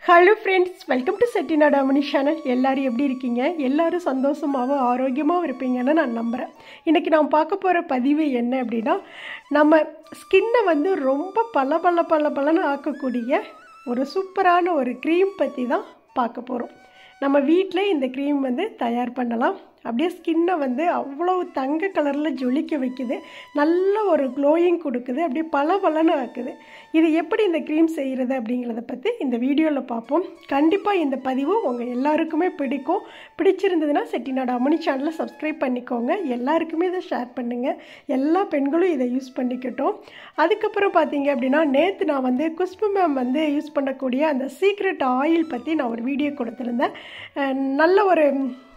hello friends welcome to Chettinad Amani channel எல்லாரும் எப்படி இருக்கீங்க எல்லாரும் சந்தோஷமாகவும் ஆரோக்கியமாகவும் இருப்பீங்கன்னு நான் நம்புகிறேன் இன்றைக்கி நான் பார்க்க போகிற பதிவு என்ன அப்படின்னா நம்ம ஸ்கின்னை வந்து ரொம்ப பல பல பல பலன்னு ஆக்கக்கூடிய ஒரு சூப்பரான ஒரு க்ரீம் பற்றி தான் பார்க்க போகிறோம் நம்ம வீட்டில் இந்த க்ரீம் வந்து தயார் பண்ணலாம் அப்படியே ஸ்கின்னை வந்து அவ்வளோ தங்க கலரில் ஜொலிக்க வைக்குது நல்ல ஒரு க்ளோயிங் கொடுக்குது அப்படியே பல பலன்னு ஆக்குது இது எப்படி இந்த க்ரீம் செய்கிறது அப்படிங்கிறத பற்றி இந்த வீடியோவில் பார்ப்போம் கண்டிப்பாக இந்த பதிவு உங்கள் எல்லாருக்குமே பிடிக்கும் பிடிச்சிருந்ததுன்னா செட்டிநாடு அமனி சேனலை சப்ஸ்கிரைப் பண்ணிக்கோங்க எல்லாருக்குமே இதை ஷேர் பண்ணுங்கள் எல்லா பெண்களும் இதை யூஸ் பண்ணிக்கட்டும் அதுக்கப்புறம் பார்த்தீங்க அப்படின்னா நேற்று நான் வந்து குஷ்பு மேம் வந்து யூஸ் பண்ணக்கூடிய அந்த சீக்ரெட் ஆயில் பற்றி நான் ஒரு வீடியோ கொடுத்துருந்தேன் அஹ் நல்ல ஒரு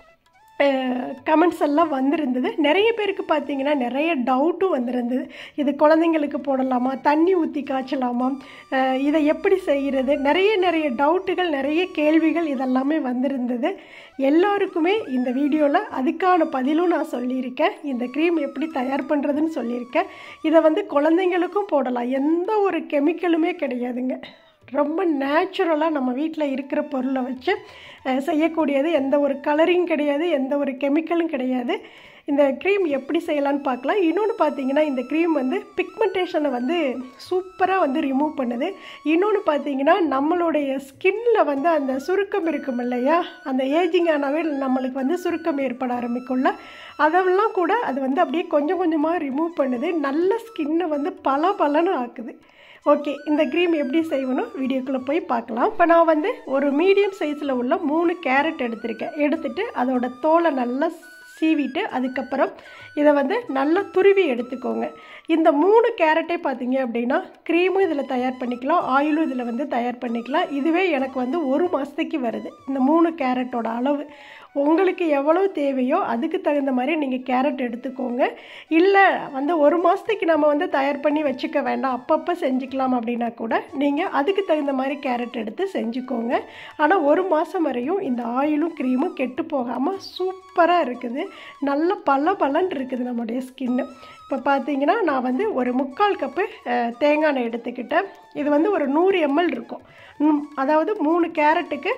கமெண்ட்ஸ் எல்லாம் வந்திருந்தது நிறைய பேருக்கு பார்த்தீங்கன்னா நிறைய டவுட்டும் வந்திருந்தது இது குழந்தைங்களுக்கு போடலாமா தண்ணி ஊற்றி காய்ச்சலாமா அஹ் இதை எப்படி செய்கிறது நிறைய நிறைய டவுட்டுகள் நிறைய கேள்விகள் இதெல்லாமே வந்திருந்தது எல்லாருக்குமே இந்த வீடியோவில் அதுக்கான பதிலும் நான் சொல்லியிருக்கேன் இந்த க்ரீம் எப்படி தயார் பண்ணுறதுன்னு சொல்லியிருக்கேன் இதை வந்து குழந்தைங்களுக்கும் போடலாம் எந்த ஒரு கெமிக்கலுமே கிடையாதுங்க ரொம்ப நேச்சுரலாக நம்ம வீட்டில் இருக்கிற பொருளை வச்சு அஹ், செய்யக்கூடியது எந்த ஒரு கலரிங் கிடையாது எந்த ஒரு கெமிக்கலும் கிடையாது இந்த க்ரீம் எப்படி செய்யலான்னு பார்க்கலாம் இன்னொன்று பார்த்தீங்கன்னா இந்த க்ரீம் வந்து பிக்மெண்டேஷனை வந்து சூப்பராக வந்து ரிமூவ் பண்ணுது இன்னொன்று பார்த்தீங்கன்னா நம்மளுடைய ஸ்கின்ல வந்து அந்த சுருக்கம் இருக்கும் இல்லையா அந்த ஏஜிங் ஆனாவே நம்மளுக்கு வந்து சுருக்கம் ஏற்பட ஆரம்பிக்கும்ல அதெல்லாம் கூட அது வந்து அப்படியே கொஞ்சம் கொஞ்சமாக ரிமூவ் பண்ணுது நல்ல ஸ்கின்னை வந்து பல பலன்னு ஆக்குது ஓகே இந்த க்ரீம் எப்படி செய்யணும் வீடியோக்குள்ளே போய் பார்க்கலாம் இப்போ நான் வந்து ஒரு மீடியம் சைஸில் உள்ள மூணு கேரட் எடுத்திருக்கேன் எடுத்துட்டு அதோட தோலை நல்லா சீவிட்டு அதுக்கப்புறம் இதை வந்து நல்லா துருவி எடுத்துக்கோங்க இந்த மூணு கேரட்டே பார்த்தீங்க அப்படின்னா க்ரீமும் இதில் தயார் பண்ணிக்கலாம் ஆயிலும் இதில் வந்து தயார் பண்ணிக்கலாம் இதுவே எனக்கு வந்து ஒரு மாதத்துக்கு வருது இந்த மூணு கேரட்டோட அளவு உங்களுக்கு எவ்வளவு தேவையோ அதுக்கு தகுந்த மாதிரி நீங்கள் கேரட் எடுத்துக்கோங்க இல்லை வந்து ஒரு மாதத்துக்கு நம்ம வந்து தயார் பண்ணி வச்சுக்க வேண்டாம் அப்பப்போ செஞ்சுக்கலாம் அப்படின்னா கூட நீங்கள் அதுக்கு தகுந்த மாதிரி கேரட் எடுத்து செஞ்சுக்கோங்க ஆனால் ஒரு மாதம் வரையும் இந்த ஆயிலும் க்ரீமும் கெட்டு போகாமல் சூப்பராக இருக்குது நல்ல பல பலன் இருக்குது நம்முடைய ஸ்கின்னு இப்போ பார்த்தீங்கன்னா நான் வந்து ஒரு முக்கால் கப்பு அஹ், தேங்காய் எண்ணெய் எடுத்துக்கிட்டேன் இது வந்து ஒரு நூறு எம்எல் இருக்கும் ம், அதாவது மூணு கேரட்டுக்கு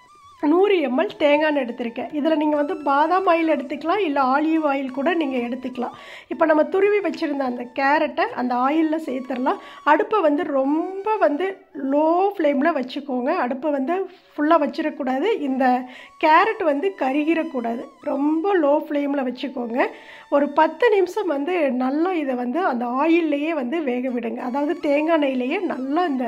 நூறு எம்எல் தேங்காய் எண்ணெய் எடுத்திருக்கேன் இதில் நீங்கள் வந்து பாதாம் ஆயில் எடுத்துக்கலாம் இல்லை ஆலிவ் ஆயில் கூட நீங்கள் எடுத்துக்கலாம் இப்போ நம்ம துருவி வச்சுருந்த அந்த கேரட்டை அந்த ஆயிலில் சேர்த்துடலாம் அடுப்பை வந்து ரொம்ப வந்து லோ ஃப்ளேமில் வச்சுக்கோங்க அடுப்பை வந்து ஃபுல்லாக வச்சிடக்கூடாது இந்த கேரட் வந்து கருகிடக்கூடாது ரொம்ப லோ ஃப்ளேமில் வச்சுக்கோங்க ஒரு பத்து நிமிஷம் வந்து நல்லா இதை வந்து அந்த ஆயில்லையே வந்து வேக விடுங்க அதாவது தேங்காய் எண்ணெயிலேயே நல்லா இந்த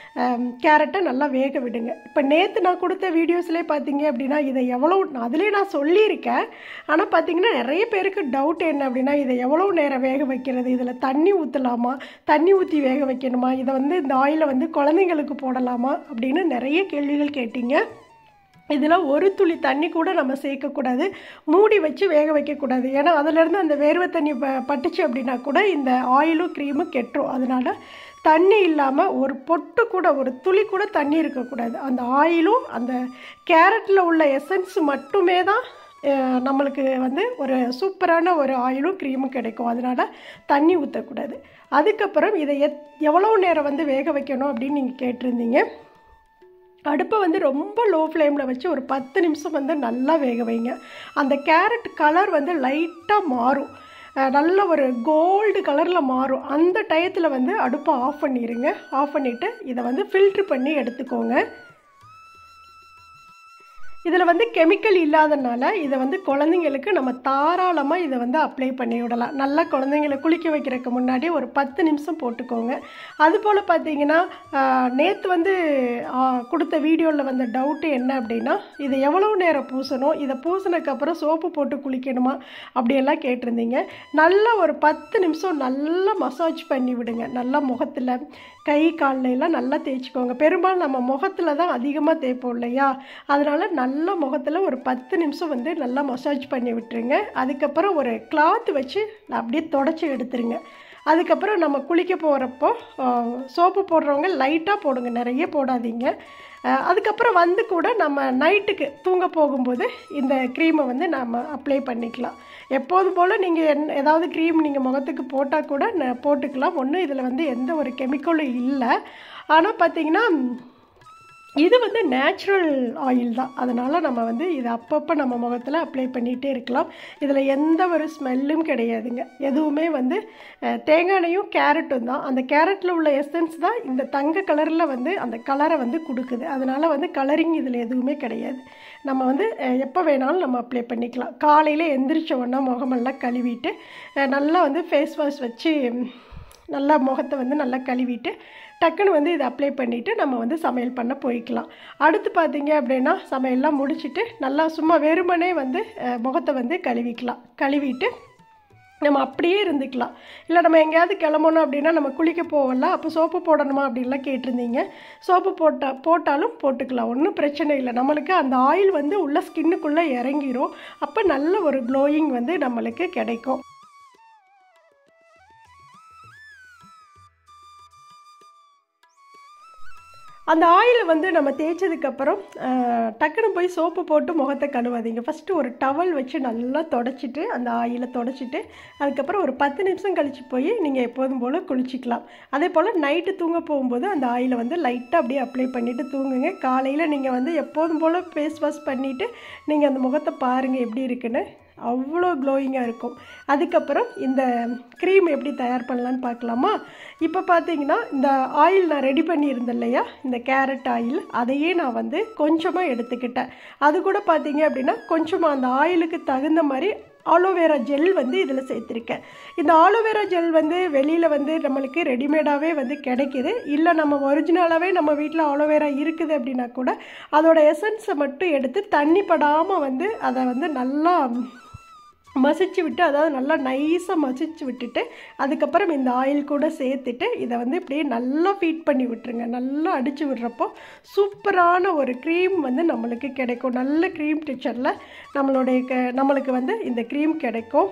கேரட்டை நல்லா வேக விடுங்க இப்போ நேற்று நான் கொடுத்த வீடியோஸ்லேயே பார்த்தீங்க அப்படின்னா இதை எவ்வளோ அதிலே நான் சொல்லியிருக்கேன் ஆனால் பார்த்தீங்கன்னா நிறைய பேருக்கு டவுட் என்ன அப்படின்னா இதை எவ்வளோ நேரம் வேக வைக்கிறது இதில் தண்ணி ஊற்றலாமா தண்ணி ஊற்றி வேக வைக்கணுமா இதை வந்து இந்த ஆயிலை வந்து குழந்தைங்களுக்கு போடலாமா அப்படின்னு நிறைய கேள்விகள் கேட்டீங்க இதில் ஒரு துளி தண்ணி கூட நம்ம சேர்க்கக்கூடாது மூடி வச்சு வேக வைக்கக்கூடாது ஏன்னா அதிலேருந்து அந்த வேர்வை தண்ணி ப பட்டுச்சு அப்படின்னா கூட இந்த ஆயிலும் க்ரீமும் கெட்டுரும் அதனால் தண்ணி இல்லாமல் ஒரு பொட்டு கூட ஒரு துளி கூட தண்ணி இருக்கக்கூடாது அந்த ஆயிலும் அந்த கேரட்டில் உள்ள எசன்ஸ் மட்டுமே தான் அஹ், நம்மளுக்கு வந்து ஒரு சூப்பரான ஒரு ஆயிலும் க்ரீமும் கிடைக்கும் அதனால் தண்ணி ஊற்றக்கூடாது அதுக்கப்புறம் இதை எத் எவ்வளோ நேரம் வந்து வேக வைக்கணும் அப்படின்னு நீங்கள் கேட்டிருந்தீங்க அடுப்பை வந்து ரொம்ப லோ ஃப்ளேமில் வச்சு ஒரு பத்து நிமிஷம் வந்து நல்லா வேக வைங்க அந்த கேரட் கலர் வந்து லைட்டாக மாறும் அஹ் நல்ல ஒரு கோல்டு கலரில் மாறும் அந்த டயத்தில் வந்து அடுப்பை ஆஃப் பண்ணிடுங்க ஆஃப் பண்ணிவிட்டு இதை வந்து ஃபில்ட்ரு பண்ணி எடுத்துக்கோங்க இதில் வந்து கெமிக்கல் இல்லாதனால இதை வந்து குழந்தைங்களுக்கு நம்ம தாராளமாக இதை வந்து அப்ளை பண்ணி விடலாம் நல்லா குழந்தைங்களை குளிக்க வைக்கிறதுக்கு முன்னாடி ஒரு பத்து நிமிஷம் போட்டுக்கோங்க அதுபோல் பார்த்தீங்கன்னா நேற்று வந்து ஆ, கொடுத்த வீடியோவில் வந்த டவுட்டு என்ன அப்படின்னா இதை எவ்வளோ நேரம் பூசணும் இதை பூசினதுக்கப்புறம் சோப்பு போட்டு குளிக்கணுமா அப்படியெல்லாம் கேட்டிருந்தீங்க நல்லா ஒரு பத்து நிமிஷம் நல்லா மசாஜ் பண்ணி விடுங்க நல்லா முகத்தில் கை கால்ல எல்லாம் நல்லா தேய்ச்சிக்கோங்க பெரும்பாலும் நம்ம முகத்தில் தான் அதிகமாக தேய்ப்போம் இல்லையா அதனால் நல்லா முகத்தில் ஒரு பத்து நிமிஷம் வந்து நல்லா மசாஜ் பண்ணி விட்டுருங்க அதுக்கப்புறம் ஒரு கிளாத் வச்சு அப்படியே தொடச்சி எடுத்துருங்க அதுக்கப்புறம் நம்ம குளிக்க போகிறப்போ சோப்பு போடுறவங்க லைட்டாக போடுங்க நிறைய போடாதீங்க அஹ், அதுக்கப்புறம் வந்து கூட நம்ம நைட்டுக்கு தூங்க போகும்போது இந்த க்ரீமை வந்து நம்ம அப்ளை பண்ணிக்கலாம் எப்போதும் போல் நீங்கள் என் ஏதாவது க்ரீம் நீங்கள் முகத்துக்கு போட்டால் கூட ந- போட்டுக்கலாம் ஒன்றும் இதில் வந்து எந்த ஒரு கெமிக்கலும் இல்லை ஆனால் பார்த்தீங்கன்னா இது வந்து நேச்சுரல் ஆயில் தான் அதனால் நம்ம வந்து இது அப்பப்போ நம்ம முகத்தில் அப்ளை பண்ணிகிட்டே இருக்கலாம் இதில் எந்த ஒரு ஸ்மெல்லும் கிடையாதுங்க எதுவுமே வந்து அஹ், தேங்காய் எண்ணெயும் கேரட்டும் தான் அந்த கேரட்டில் உள்ள எசன்ஸ் தான் இந்த தங்க கலரில் வந்து அந்த கலரை வந்து கொடுக்குது அதனால் வந்து கலரிங் இதில் எதுவுமே கிடையாது நம்ம வந்து அஹ், எப்போ வேணாலும் நம்ம அப்ளை பண்ணிக்கலாம் காலையில் எந்திரிச்ச உடனே முகமெல்லாம் கழுவிட்டு அஹ், நல்லா வந்து ஃபேஸ் வாஷ் வச்சு ம், நல்லா முகத்தை வந்து நல்லா கழுவிட்டு டக்குன்னு வந்து இதை அப்ளை பண்ணிவிட்டு நம்ம வந்து சமையல் பண்ண போய்க்கலாம் அடுத்து பார்த்தீங்க அப்படின்னா சமையல்லாம் முடிச்சுட்டு நல்லா சும்மா வெறுமனே வந்து அஹ், முகத்தை வந்து கழுவிக்கலாம் கழுவிட்டு நம்ம அப்படியே இருந்துக்கலாம் இல்லை நம்ம எங்கேயாவது கிளம்பணும் அப்படின்னா நம்ம குளிக்க போகல அப்போ சோப்பு போடணுமா அப்படின்லாம் கேட்டிருந்தீங்க சோப்பு போட்டா போட்டாலும் போட்டுக்கலாம் ஒன்றும் பிரச்சனை இல்லை நம்மளுக்கு அந்த ஆயில் வந்து உள்ள ஸ்கின்னுக்குள்ளே இறங்கிரும் அப்போ நல்ல ஒரு க்ளோயிங் வந்து நம்மளுக்கு கிடைக்கும் அந்த ஆயிலை வந்து நம்ம தேய்ச்சதுக்கப்புறம் டக்குன்னு போய் சோப்பு போட்டு முகத்தை கழுவாதீங்க ஃபஸ்ட்டு ஒரு டவல் வச்சு நல்லா தொடச்சிட்டு அந்த ஆயிலை தொடச்சிட்டு அதுக்கப்புறம் ஒரு பத்து நிமிஷம் கழித்து போய் நீங்கள் எப்போதும் போல் குளிச்சிக்கலாம் அதே போல் நைட்டு தூங்க போகும்போது அந்த ஆயிலை வந்து லைட்டாக அப்படியே அப்ளை பண்ணிவிட்டு தூங்குங்க காலையில் நீங்கள் வந்து எப்போதும் போல் ஃபேஸ் வாஷ் பண்ணிவிட்டு நீங்கள் அந்த முகத்தை பாருங்கள் எப்படி இருக்குன்னு அவ்வளோ க்ளோயிங்காக இருக்கும் அதுக்கப்புறம் இந்த க்ரீம் எப்படி தயார் பண்ணலான்னு பார்க்கலாமா இப்போ பார்த்தீங்கன்னா இந்த ஆயில் நான் ரெடி பண்ணியிருந்தேன் இல்லையா இந்த கேரட் ஆயில் அதையே நான் வந்து கொஞ்சமாக எடுத்துக்கிட்டேன் அது கூட பார்த்தீங்க அப்படின்னா கொஞ்சமாக அந்த ஆயிலுக்கு தகுந்த மாதிரி ஆலோவேரா ஜெல் வந்து இதில் சேர்த்துருக்கேன் இந்த ஆலோவேரா ஜெல் வந்து வெளியில் வந்து நம்மளுக்கு ரெடிமேடாகவே வந்து கிடைக்கிது இல்லை நம்ம ஒரிஜினலாகவே நம்ம வீட்டில் ஆலோவேரா இருக்குது அப்படின்னா கூட அதோட எசன்ஸை மட்டும் எடுத்து தண்ணி படாமல் வந்து அதை வந்து நல்லா மசிச்சு விட்டு அதாவது நல்லா நைஸாக மசிச்சு விட்டுட்டு அதுக்கப்புறம் இந்த ஆயில் கூட சேர்த்துட்டு இதை வந்து இப்படியே நல்லா ஃபீட் பண்ணி விட்டுருங்க நல்லா அடித்து விடுறப்போ சூப்பரான ஒரு க்ரீம் வந்து நம்மளுக்கு கிடைக்கும் நல்ல க்ரீம் டெக்சரில் நம்மளுடைய க நம்மளுக்கு வந்து இந்த க்ரீம் கிடைக்கும்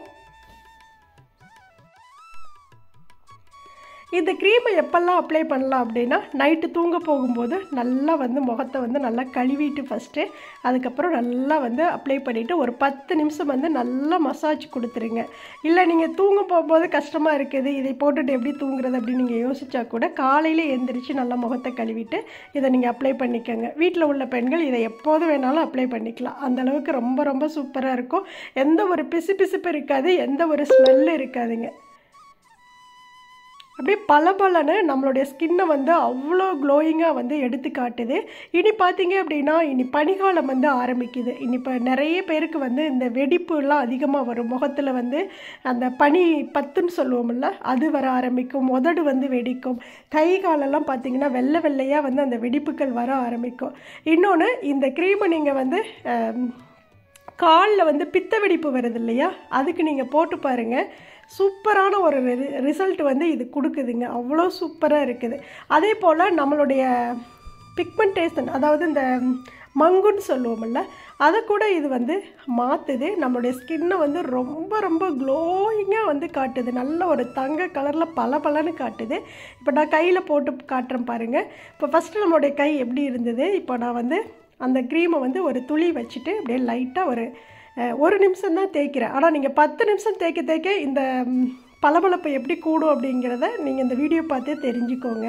இந்த க்ரீமை எப்பெல்லாம் அப்ளை பண்ணலாம் அப்படின்னா நைட்டு தூங்க போகும்போது நல்லா வந்து முகத்தை வந்து நல்லா கழுவிட்டு ஃபஸ்ட்டு அதுக்கப்புறம் நல்லா வந்து அப்ளை பண்ணிவிட்டு ஒரு பத்து நிமிஷம் வந்து நல்லா மசாஜ் கொடுத்துருங்க இல்லை நீங்கள் தூங்க போகும்போது கஷ்டமாக இருக்குது இதை போட்டுட்டு எப்படி தூங்குறது அப்படின்னு நீங்கள் யோசிச்சா கூட காலையில் எந்திரிச்சு நல்லா முகத்தை கழுவிட்டு இதை நீங்கள் அப்ளை பண்ணிக்கோங்க வீட்டில் உள்ள பெண்கள் இதை எப்போது வேணாலும் அப்ளை பண்ணிக்கலாம் அந்த அளவுக்கு ரொம்ப ரொம்ப சூப்பராக இருக்கும் எந்த ஒரு பிசு பிசுப்பு இருக்காது எந்த ஒரு ஸ்மெல்லு இருக்காதுங்க அப்படியே பளபளன்னு நம்மளுடைய ஸ்கின்னை வந்து அவ்வளோ க்ளோயிங்காக வந்து எடுத்து காட்டுது இனி பார்த்தீங்க அப்படின்னா இனி பனிக்காலம் வந்து ஆரம்பிக்குது இனி இப்போ நிறைய பேருக்கு வந்து இந்த வெடிப்புலாம் அதிகமாக வரும் முகத்தில் வந்து அந்த பனி பத்துன்னு சொல்லுவோம்ல அது வர ஆரம்பிக்கும் உதடு வந்து வெடிக்கும் கை காலெல்லாம் பார்த்தீங்கன்னா வெள்ளை வெள்ளையாக வந்து அந்த வெடிப்புகள் வர ஆரம்பிக்கும் இன்னொன்று இந்த க்ரீமை நீங்கள் வந்து ஆம், காலில் வந்து பித்த வெடிப்பு வருது இல்லையா அதுக்கு நீங்கள் போட்டு பாருங்கள் சூப்பரான ஒரு ரிசல்ட் வந்து இது கொடுக்குதுங்க அவ்வளோ சூப்பராக இருக்குது அதே போல் நம்மளுடைய பிக்மெண்டேஷன் அதாவது இந்த மங்குன்னு சொல்லுவோம்ல அதை கூட இது வந்து மாற்றுது நம்மளுடைய ஸ்கின்னை வந்து ரொம்ப ரொம்ப க்ளோயிங்காக வந்து காட்டுது நல்ல ஒரு தங்க கலரில் பல பலன்னு காட்டுது இப்போ நான் கையில் போட்டு காட்டுறேன் பாருங்கள் இப்போ ஃபஸ்ட்டு நம்மளுடைய கை எப்படி இருந்தது இப்போ நான் வந்து அந்த க்ரீமை வந்து ஒரு துளி வச்சுட்டு அப்படியே லைட்டாக ஒரு அஹ், ஒரு நிமிஷம் தான் தேய்க்கிறேன் ஆனால் நீங்கள் பத்து நிமிஷம் தேய்க்க தேய்க்க இந்த ம், பளபளப்பு எப்படி கூடும் அப்படிங்கிறத நீங்கள் இந்த வீடியோ பார்த்தே தெரிஞ்சுக்கோங்க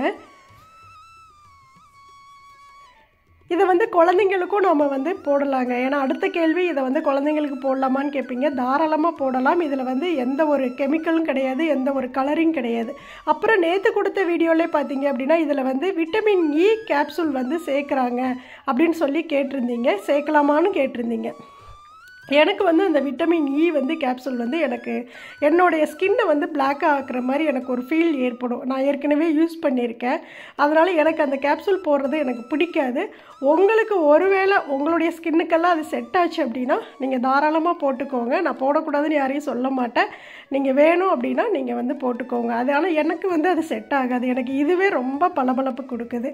இதை வந்து குழந்தைங்களுக்கும் நம்ம வந்து போடலாங்க ஏன்னா அடுத்த கேள்வி இதை வந்து குழந்தைங்களுக்கு போடலாமான்னு கேட்பீங்க தாராளமாக போடலாம் இதில் வந்து எந்த ஒரு கெமிக்கலும் கிடையாது எந்த ஒரு கலரிங் கிடையாது அப்புறம் நேற்று கொடுத்த வீடியோலே பார்த்தீங்க அப்படின்னா இதில் வந்து விட்டமின் இ கேப்சூல் வந்து சேர்க்குறாங்க அப்படின்னு சொல்லி கேட்டிருந்தீங்க சேர்க்கலாமான்னு கேட்டிருந்தீங்க எனக்கு வந்து அந்த விட்டமின் இ வந்து கேப்சூல் வந்து எனக்கு என்னுடைய ஸ்கின்னை வந்து black ஆக்குற மாதிரி எனக்கு ஒரு ஃபீல் ஏற்படும் நான் ஏற்கனவே யூஸ் பண்ணியிருக்கேன் அதனால் எனக்கு அந்த கேப்சூல் போடுறது எனக்கு பிடிக்காது உங்களுக்கு ஒருவேளை உங்களுடைய ஸ்கின்னுக்கெல்லாம் அது செட் ஆச்சு அப்படின்னா நீங்கள் தாராளமாக போட்டுக்கோங்க நான் போடக்கூடாதுன்னு யாரையும் சொல்ல மாட்டேன் நீங்கள் வேணும் அப்படின்னா நீங்கள் வந்து போட்டுக்கோங்க அது ஆனால் எனக்கு வந்து அது செட் ஆகாது எனக்கு இதுவே ரொம்ப பளபளப்பு கொடுக்குது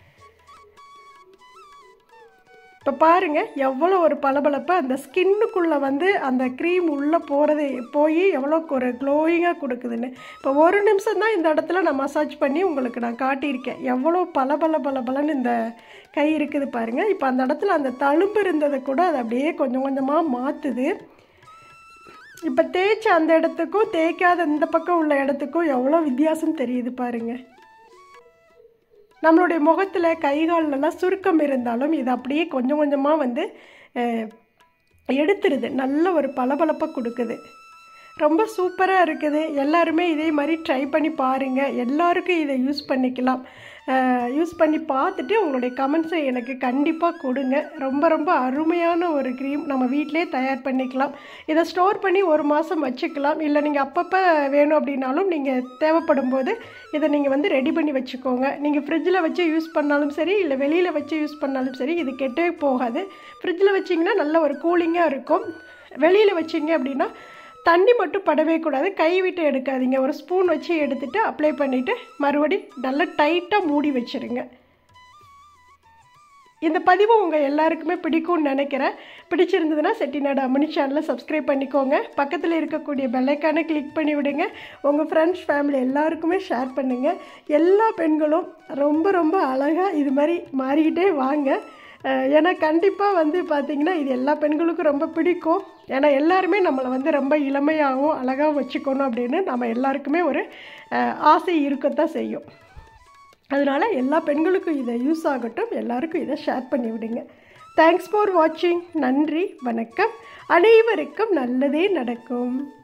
இப்போ பாருங்கள் எவ்வளோ ஒரு பளபளப்பு அந்த ஸ்கின்னுக்குள்ளே வந்து அந்த க்ரீம் உள்ளே போகிறது போய் எவ்வளோ ஒரு க்ளோயிங்காக கொடுக்குதுன்னு இப்போ ஒரு நிமிஷம் தான் இந்த இடத்துல நான் மசாஜ் பண்ணி உங்களுக்கு நான் காட்டியிருக்கேன் எவ்வளோ பளபள பளபளன்னு இந்த கை இருக்குது பாருங்கள் இப்போ அந்த இடத்துல அந்த தழும்பு இருந்ததை கூட அது அப்படியே கொஞ்சம் கொஞ்சமாக மாற்றுது இப்போ தேய்ச்ச அந்த இடத்துக்கும் தேய்க்காத இந்த பக்கம் உள்ள இடத்துக்கும் எவ்வளோ வித்தியாசம் தெரியுது பாருங்கள் நம்மளுடைய முகத்தில் கை கால்லலாம் சுருக்கம் இருந்தாலும் இது அப்படியே கொஞ்சம் கொஞ்சமாக வந்து அஹ், எடுத்துருது நல்ல ஒரு பளபளப்பை கொடுக்குது ரொம்ப சூப்பராக இருக்குது எல்லாருமே இதே மாதிரி ட்ரை பண்ணி பாருங்கள் எல்லாருக்கும் இதை யூஸ் பண்ணிக்கலாம் யூஸ் பண்ணி பார்த்துட்டு உங்களுடைய கமெண்ட்ஸை எனக்கு கண்டிப்பாக கொடுங்க ரொம்ப ரொம்ப அருமையான ஒரு க்ரீம் நம்ம வீட்டிலே தயார் பண்ணிக்கலாம் இதை ஸ்டோர் பண்ணி ஒரு மாதம் வச்சுக்கலாம் இல்லை நீங்கள் அப்பப்போ வேணும் அப்படின்னாலும் நீங்கள் தேவைப்படும் போது இதை நீங்கள் வந்து ரெடி பண்ணி வச்சுக்கோங்க நீங்கள் ஃப்ரிட்ஜில் வச்சு யூஸ் பண்ணாலும் சரி இல்லை வெளியில் வச்சு யூஸ் பண்ணாலும் சரி இது கெட்டே போகாது ஃப்ரிட்ஜில் வச்சிங்கன்னா நல்ல ஒரு கூலிங்காக இருக்கும் வெளியில் வச்சிங்க அப்படின்னா தண்ணி மட்டும் படவே கூடாது கை விட்டு எடுக்காதீங்க ஒரு ஸ்பூன் வச்சு எடுத்துட்டு அப்ளை பண்ணிவிட்டு மறுபடி நல்லா டைட்டாக மூடி வச்சிருங்க இந்த பதிவு உங்கள் எல்லாருக்குமே பிடிக்கும்னு நினைக்கிறேன் பிடிச்சிருந்ததுன்னா செட்டிநாடு அம்மனி சேனலை சப்ஸ்கிரைப் பண்ணிக்கோங்க பக்கத்தில் இருக்கக்கூடிய பெல்லைக்கானை கிளிக் பண்ணி விடுங்க உங்கள் ஃப்ரெண்ட்ஸ் ஃபேமிலி எல்லாருக்குமே ஷேர் பண்ணுங்கள் எல்லா பெண்களும் ரொம்ப ரொம்ப அழகாக இது மாதிரி மாறிக்கிட்டே வாங்க அஹ் ஏன்னா கண்டிப்பாக வந்து பார்த்திங்கன்னா இது எல்லா பெண்களுக்கும் ரொம்ப பிடிக்கும் ஏன்னா எல்லாருமே நம்மளை வந்து ரொம்ப இளமையாகவும் அழகாகவும் வச்சுக்கணும் அப்படின்னு நம்ம எல்லாருக்குமே ஒரு அஹ், ஆசை இருக்கத்தான் செய்யும் அதனால் எல்லா பெண்களுக்கும் இதை யூஸ் ஆகட்டும் எல்லாருக்கும் இதை ஷேர் பண்ணி விடுங்க தேங்க்ஸ் ஃபார் வாட்சிங் நன்றி வணக்கம் அனைவருக்கும் நல்லதே நடக்கும்